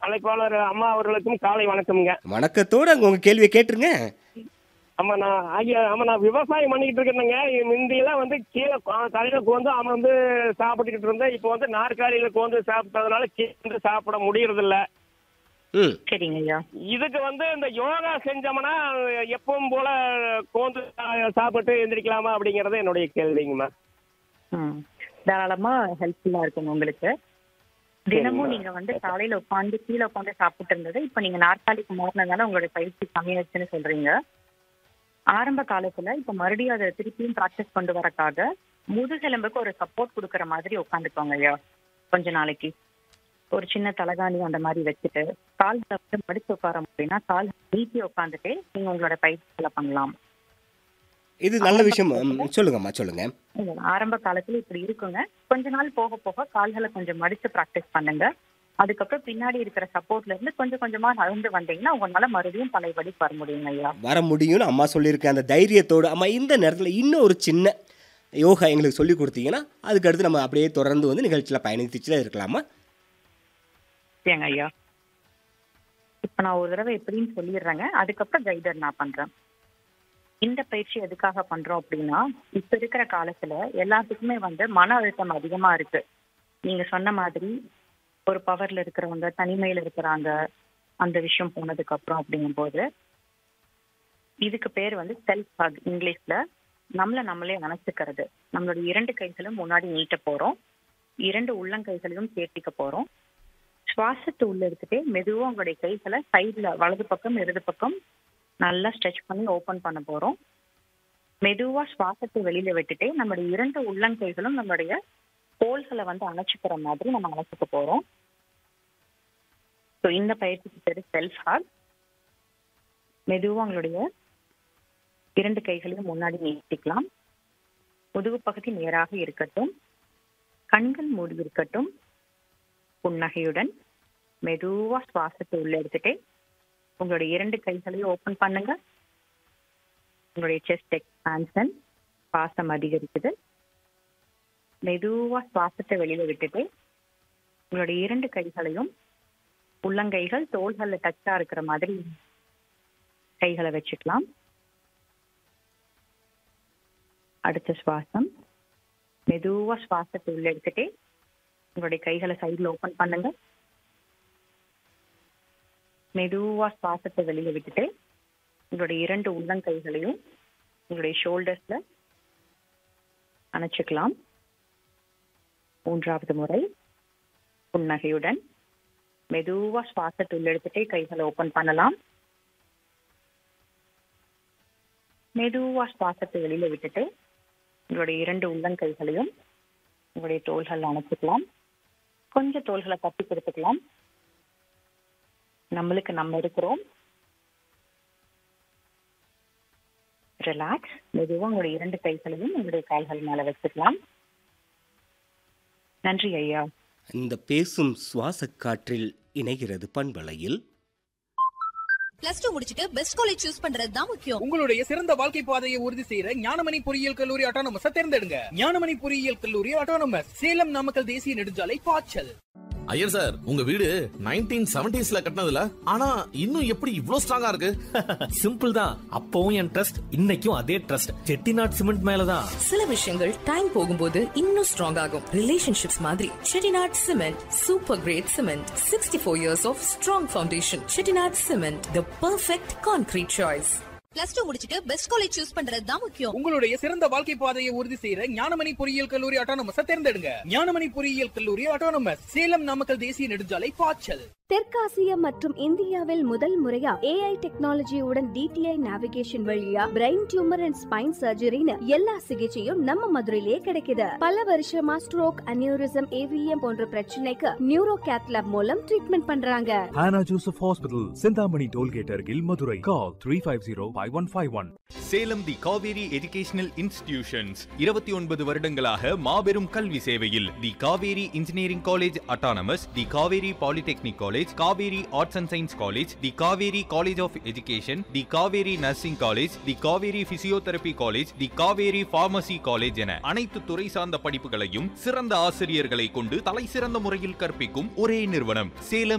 அழைப்பாளர் அம்மா அவர்களுக்கும் காலை வணக்கம்ங்க வணக்கத்தோடு அங்கே உங்கள் கேள்வியை கேட்டுருங்க ஆமா நான் ஐயா ஆமா நான் விவசாயம் பண்ணிக்கிட்டு இருக்கேனுங்க முந்தியெல்லாம் வந்து கீழே கா- தலையில கோந்து அவன் வந்து சாப்பிட்டுக்கிட்டு இருந்தேன் இப்போ வந்து நாற்காலியில கோந்து சாப்பிட்டதுனால கீழே வந்து சாப்பிட முடியறது இல்ல ம் சரிங்க ஐயா இதுக்கு வந்து இந்த யோகா செஞ்சோம்னா எப்பவும் போல கோந்து சா- சாப்பிட்டு எந்திரிக்கலாமா அப்படிங்கறது என்னுடைய கேள்விங்கம்மா ம் தாராளமா ஹெல்ப்ஃபுல்லா இருக்குங்க உங்களுக்கு தினமும் நீங்க வந்து காலையில உட்காந்து கீழே உட்காந்து சாப்பிட்டு இருந்தது இப்ப நீங்க நாற்காலிக்கு மாறினதால உங்களுடைய பயிற்சி கம்மியாச்சுன்னு சொல்றீங்க ஆரம்ப காலத்துல இப்ப மறுபடியும் அதை திருப்பியும் ப்ராக்டிஸ் கொண்டு வரக்காக முதுகெலும்புக்கு ஒரு சப்போர்ட் கொடுக்கற மாதிரி உட்காந்துக்கோங்க ஐயா கொஞ்ச நாளைக்கு ஒரு சின்ன தலகாணி அந்த மாதிரி வச்சுட்டு கால்களை வந்து மடிச்சு உட்கார அப்படின்னா கால் நீட்டி உட்காந்துட்டு நீங்க உங்களோட பயிற்சிகளை பண்ணலாம் இது நல்ல விஷயம் ம், சொல்லுங்கம்மா சொல்லுங்க இல்ல, ஆரம்ப காலத்துல இப்படி இருக்குங்க கொஞ்ச நாள் போக போக கால்களை கொஞ்சம் மடிச்சு ப்ராக்டிஸ் பண்ணுங்க அதுக்கப்புறம் பின்னாடி இருக்கிற சப்போர்ட்ல இருந்து கொஞ்சம் கொஞ்சமா நகர்ந்து வந்தீங்கன்னா உங்களால மறுபடியும் பழையபடிக்கு வர முடியுங்க ஐயா வர முடியும்னு அம்மா சொல்லியிருக்கேன் அந்த தைரியத்தோடு அம்மா இந்த நேரத்தில் இன்னும் ஒரு சின்ன யோகா எங்களுக்கு சொல்லி கொடுத்தீங்கன்னா அதுக்கடுத்து நம்ம அப்படியே தொடர்ந்து வந்து நிகழ்ச்சியில் பயணித்துச்சுல இருக்கலாமா ஏங்க ஐயா இப்ப நான் ஒரு தடவை எப்படின்னு சொல்லிடுறேங்க அதுக்கப்புறம் கைடர் நான் பண்றேன் இந்த பயிற்சி எதுக்காக பண்றோம் அப்படின்னா இப்ப இருக்கிற காலத்துல எல்லாத்துக்குமே வந்து மன அழுத்தம் அதிகமா இருக்கு நீங்க சொன்ன மாதிரி ஒரு பவர்ல இருக்கிறவங்க தனிமையில இருக்கிறாங்க அந்த விஷயம் போனதுக்கு அப்புறம் அப்படிங்கும்போது இதுக்கு பேர் வந்து செல்ஃப் ஹக் இங்கிலீஷ்ல நம்மள நம்மளே அணைச்சுக்கிறது நம்மளுடைய இரண்டு கைகளும் முன்னாடி நீட்ட போறோம் இரண்டு உள்ளங்கைகளையும் சேர்த்திக்க போறோம் சுவாசத்தை உள்ள எடுத்துட்டு மெதுவா உங்களுடைய கைகளை சைடுல வலது பக்கம் இடது பக்கம் நல்லா ஸ்ட்ரெச் பண்ணி ஓபன் பண்ண போறோம் மெதுவா சுவாசத்தை வெளியில விட்டுட்டு நம்மளுடைய இரண்டு உள்ளங்கைகளும் நம்மளுடைய தோள்களை வந்து அணைச்சுக்கிற மாதிரி நம்ம அணைச்சுக்க போறோம் ஸோ இந்த பயிற்சிக்கு பேரு செல்ஃப் ஹாக் மெதுவா உங்களுடைய இரண்டு கைகளையும் முன்னாடி நீட்டிக்கலாம் முதுகு பகுதி நேராக இருக்கட்டும் கண்கள் மூடி இருக்கட்டும் புன்னகையுடன் மெதுவா சுவாசத்தை உள்ள எடுத்துட்டு உங்களுடைய இரண்டு கைகளையும் ஓபன் பண்ணுங்க உங்களுடைய செஸ்ட் எக்ஸ்பான்சன் சுவாசம் அதிகரிக்குது மெதுவா சுவாசத்தை வெளியில விட்டுட்டு உங்களுடைய இரண்டு கைகளையும் உள்ளங்கைகள் தோள்கள்ல டச்சா இருக்கிற மாதிரி கைகளை வச்சுக்கலாம் அடுத்த சுவாசம் மெதுவா சுவாசத்தை உள்ள எடுத்துட்டு உங்களுடைய கைகளை சைடுல ஓபன் பண்ணுங்க மெதுவா சுவாசத்தை வெளியில விட்டுட்டு உங்களுடைய இரண்டு உள்ளங்கைகளையும் உங்களுடைய ஷோல்டர்ஸ்ல அணைச்சுக்கலாம் மூன்றாவது முறை புன்னகையுடன் மெதுவா சுவாசத்தை உள்ள எடுத்துட்டே கைகளை ஓபன் பண்ணலாம் மெதுவா சுவாசத்தை வெளியில விட்டுட்டு உங்களுடைய இரண்டு உள்ளங்கைகளையும் உங்களுடைய தோள்கள் அணைச்சிக்கலாம் கொஞ்சம் தோள்களை தட்டி கொடுத்துக்கலாம் நம்மளுக்கு நம்ம இருக்கிறோம் ரிலாக்ஸ் மெதுவா உங்களுடைய இரண்டு கைகளையும் உங்களுடைய கால்கள் மேல வச்சுக்கலாம் நன்றி ஐயா இந்த பேசும் சுவாச காற்றில் இணைகிறது பண்பலையில் பிளஸ் டூ முடிச்சிட்டு பெஸ்ட் காலேஜ் சூஸ் பண்றது தான் முக்கியம் உங்களுடைய சிறந்த வாழ்க்கை பாதையை உறுதி செய்யற ஞானமணி பொறியியல் கல்லூரி ஆட்டோனமஸ் தேர்ந்தெடுங்க ஞானமணி பொறியியல் கல்லூரி ஆட்டோனமஸ் சேலம் நாமக்கல் தேசிய நெடுஞ்சாலை பாய்ச்சல் ஐயர் சார் உங்க வீடு நைன்டீன் செவன்டிஸ்ல கட்டினதுல ஆனா இன்னும் எப்படி இவ்ளோ ஸ்ட்ராங்கா இருக்கு சிம்பிள் தான் அப்பவும் என் ட்ரஸ்ட் இன்னைக்கும் அதே ட்ரஸ்ட் செட்டிநாட் சிமெண்ட் மேலதான் சில விஷயங்கள் டைம் போகும்போது இன்னும் ஸ்ட்ராங் ஆகும் ரிலேஷன்ஷிப்ஸ் மாதிரி Chettinad cement super great cement sixty four years of strong foundation Chettinad cement the perfect concrete choice plus two முடிச்சிட்டு பெஸ்ட் காலேஜ் சூஸ் பண்றது தான் முக்கியம் உங்களுடைய சிறந்த வாழ்க்கை பாதையை உறுதி செய்யற ஞானமணி பொறியியல் கல்லூரி ஆட்டோனமஸ் தேர்ந்தெடுங்க ஞானமணி பொறியியல் கல்லூரி ஆட்டோனமஸ் சேலம் நாமக்கல் தேசிய நெடுஞ்சாலை பாய்ச்சல் தெற்காசியா மற்றும் இந்தியாவில் முதல் முறையா ஏஐ டெக்னாலஜியுடன் டிடிஐ நேவிகேஷன் வழியா பிரெயின் டியூமர் அண்ட் ஸ்பைன் சர்ஜரின்னு எல்லா சிகிச்சையும் நம்ம மதுரையிலே கிடைக்குது பல வருஷமா ஸ்ட்ரோக் அனியூரிசம் ஏவிஎம் போன்ற பிரச்சனைக்கு நியூரோ கேத்லாப் மூலம் ட்ரீட்மெண்ட் பண்றாங்க Hannah Joseph Hospital, Sindhamani Tollgate Argil, Madurai. Call 350-5151. Salem the Kaveri educational institutions இருபத்தி ஒன்பது வருடங்களாக மாபெரும் கல்வி சேவையில் the Kaveri engineering college autonomous the Kaveri polytechnic college Kaveri arts and science college the Kaveri college of education the Kaveri nursing college the Kaveri physiotherapy college the Kaveri pharmacy college என அனைத்து துறை சார்ந்த படிப்புகளையும் சிறந்த ஆசிரியர்களை கொண்டு தலை சிறந்த முறையில் கற்பிக்கும் ஒரே நிறுவனம் சேலம்